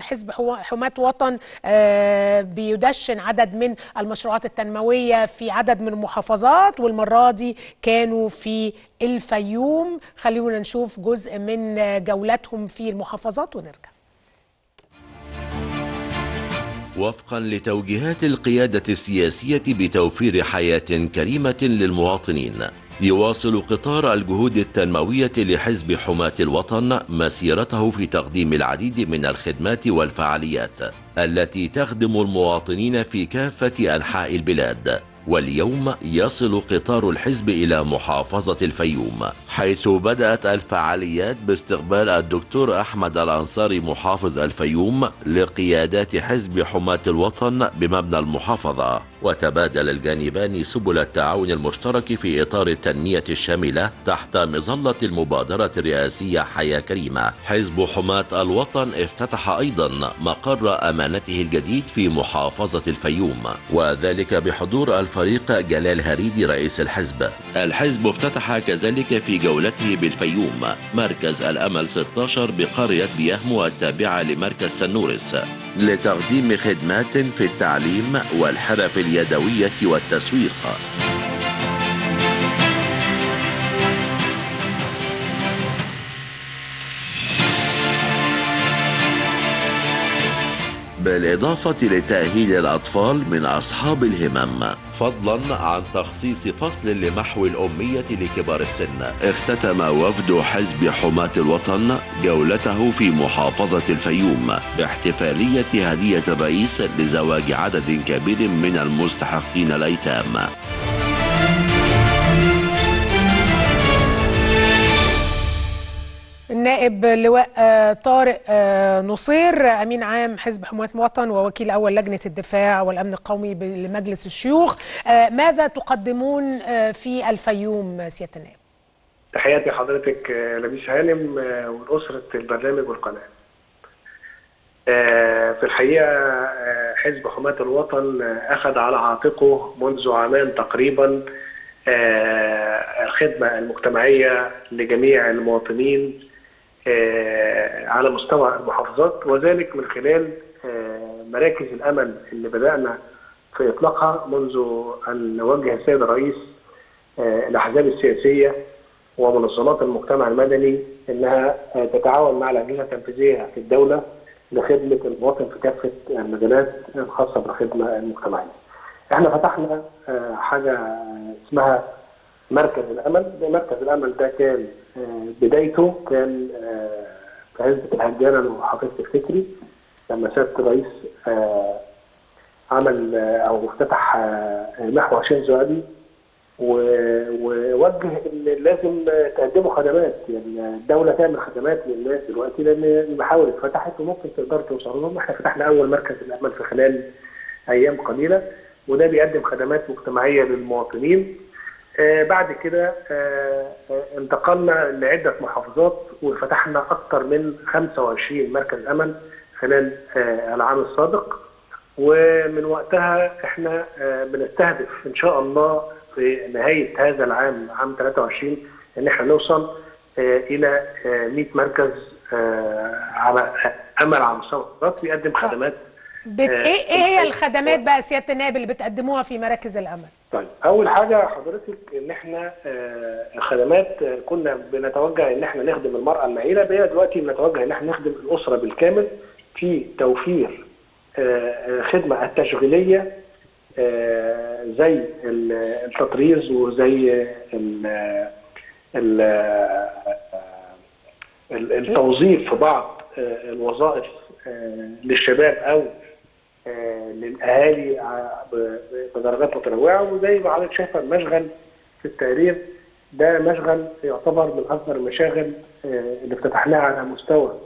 حزب حماة وطن بيدشن عدد من المشروعات التنموية في عدد من المحافظات والمرة دي كانوا في الفيوم خلونا نشوف جزء من جولتهم في المحافظات ونرجع وفقا لتوجيهات القيادة السياسية بتوفير حياة كريمة للمواطنين يواصل قطار الجهود التنموية لحزب حماة الوطن مسيرته في تقديم العديد من الخدمات والفعاليات التي تخدم المواطنين في كافة أنحاء البلاد واليوم يصل قطار الحزب إلى محافظة الفيوم حيث بدأت الفعاليات باستقبال الدكتور أحمد الأنصاري محافظ الفيوم لقيادات حزب حماة الوطن بمبنى المحافظة وتبادل الجانبان سبل التعاون المشترك في إطار التنمية الشاملة تحت مظلة المبادرة الرئاسية حياة كريمة حزب حماة الوطن افتتح أيضا مقر أمانته الجديد في محافظة الفيوم وذلك بحضور الفريق جلال هريدي رئيس الحزب الحزب افتتح كذلك في جولته بالفيوم مركز الأمل 16 بقرية بيهمو التابعة لمركز سنورس لتقديم خدمات في التعليم والحرف اليدوية والتسويق بالإضافة لتأهيل الأطفال من أصحاب الهمم فضلا عن تخصيص فصل لمحو الأمية لكبار السن اختتم وفد حزب حماة الوطن جولته في محافظة الفيوم باحتفالية هدية الرئيس لزواج عدد كبير من المستحقين الأيتام النائب لواء طارق نصير امين عام حزب حماة وطن ووكيل اول لجنه الدفاع والامن القومي لمجلس الشيوخ ماذا تقدمون في الفيوم سياده النائب؟ تحياتي حضرتك لبيس هانم ولاسره البرنامج والقناه. في الحقيقه حزب حماة الوطن اخذ على عاتقه منذ عامان تقريبا الخدمه المجتمعيه لجميع المواطنين على مستوى المحافظات وذلك من خلال مراكز الامل اللي بدانا في اطلاقها منذ ان وجه السيد الرئيس الاحزاب السياسيه ومنظمات المجتمع المدني انها تتعاون مع الاجهزه التنفيذيه في الدوله لخدمه المواطن في كافه المجالات الخاصه بالخدمه المجتمعيه. احنا فتحنا حاجه اسمها مركز الامل، مركز الامل ده كان بدايته كان في عزبة الهجانة لمحافظة الفكري لما سيادة الرئيس عمل أو افتتح محور شينزو أبي ووجه إن لازم تقدموا خدمات يعني الدولة تعمل خدمات للناس دلوقتي لأن المحاور اتفتحت وممكن تقدر توصل لهم احنا فتحنا أول مركز الأمل في خلال أيام قليلة وده بيقدم خدمات مجتمعية للمواطنين آه بعد كده آه آه انتقلنا لعدة محافظات وفتحنا أكثر من 25 مركز أمل خلال العام السابق ومن وقتها احنا بنستهدف إن شاء الله في نهاية هذا العام عام 23 إن احنا نوصل إلى 100 مركز على أمل على مستوى القدرات بيقدم خدمات بت... ايه ايه هي الخدمات بقى سياده النائب اللي بتقدموها في مراكز الامل؟ طيب اول حاجه حضرتك ان احنا آه الخدمات آه كنا بنتوجه ان احنا نخدم المراه المعيله بقينا دلوقتي بنتوجه ان احنا نخدم الاسره بالكامل في توفير آه الخدمه التشغيليه زي التطريز وزي ال التوظيف في بعض الوظائف للشباب او للاهالي بدرجات متنوعه وزي ما حضرتك شايفه المشغل في التقرير ده مشغل يعتبر من اكبر المشاغل اللي افتتحناها على مستوى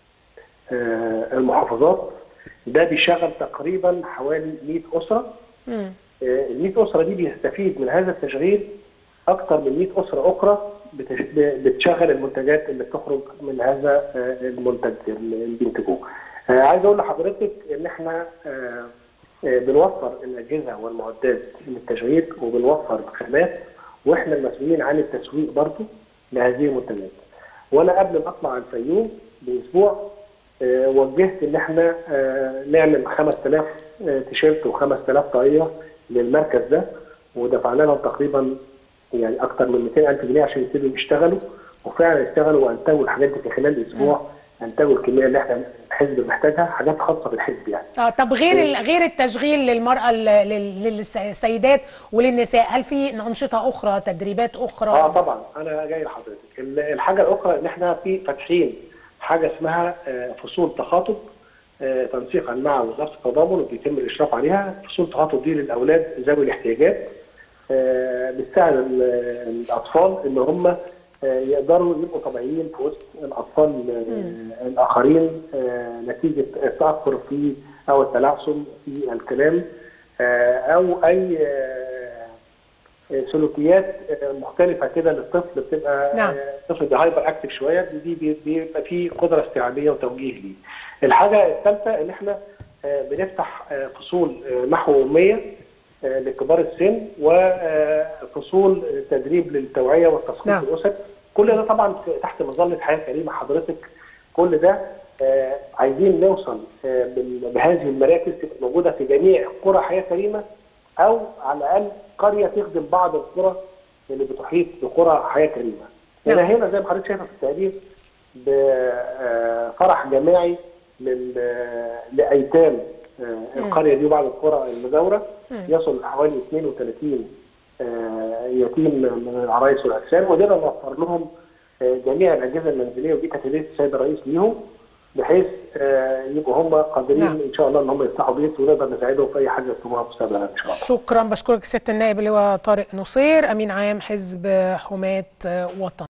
المحافظات ده بيشغل تقريبا حوالي 100 اسره ال 100 اسره دي بيستفيد من هذا التشغيل اكثر من 100 اسره اخرى بتشغل المنتجات اللي بتخرج من هذا المنتج اللي بينتجوه. عايز اقول لحضرتك ان احنا بنوفر الاجهزه والمعدات للتشغيل وبنوفر خامات واحنا المسؤولين عن التسويق برضه لهذه المنتجات. وانا قبل ما اطلع الفيوم باسبوع آه، وجهت ان احنا آه، نعمل 5000 آه، تيشيرت و5000 طاقيه للمركز ده ودفعنا لهم تقريبا يعني اكثر من 200000 جنيه عشان يبتدوا يشتغلوا وفعلا اشتغلوا وانتجوا الحاجات دي في خلال اسبوع انتجوا الكميه اللي احنا الحزب محتاجها حاجات خاصه بالحزب يعني اه طب غير ال- غير التشغيل للمراه ال- لل- للسيدات وللنساء هل في انشطه اخرى تدريبات اخرى اه طبعا انا جاي لحضرتك ال- الحاجه الاخرى ان احنا في فاتحين حاجه اسمها آه، فصول تخاطب آه، تنسيقا مع وزاره التضامن وبيتم الاشراف عليها فصول التخاطب دي للاولاد ذوي الاحتياجات آه، بتساعد ال- الاطفال ان هم آه، يقدروا يبقوا طبيعيين في وسط الاطفال آه، الاخرين آه، نتيجه التاخر في او التلعثم في الكلام آه، او اي آه، سلوكيات مختلفه كده للطفل بتبقى نعم. الطفل ده هايبر اكتف شويه دي بي- بيبقى فيه قدره استيعابيه وتوجيه ليه. الحاجه الثالثه ان احنا آه، بنفتح آه، فصول آه، محو اميه آه، لكبار السن وفصول تدريب للتوعيه والتثقيف نعم. الاسر كل ده طبعا في- تحت مظله حياه كريمه حضرتك كل ده آه، عايزين نوصل آه، بال- بهذه المراكز تبقى موجوده في جميع قرى حياه كريمه او على الاقل قريه تخدم بعض القرى اللي بتحيط بقرى حياه كريمه. نعم. هنا هنا زي ما حضرتك شايفه في التقرير بفرح جماعي لل- لايتام آه، القريه دي وبعض القرى المجاوره يصل حوالي 32 آه، يتيم من العرايس والاجسام وقدرنا نوفر لهم آه، جميع الاجهزه المنزليه ودي كانت هديه السيد الرئيس ليهم بحيث آه، يبقوا هم قادرين نعم. ان شاء الله ان هم يفتحوا بيت ونقدر نساعدهم في اي حاجه يطلبوها مستقبلا ان شاء الله. شكرا بشكرك سياده النائب اللي هو طارق نصير امين عام حزب حماه وطن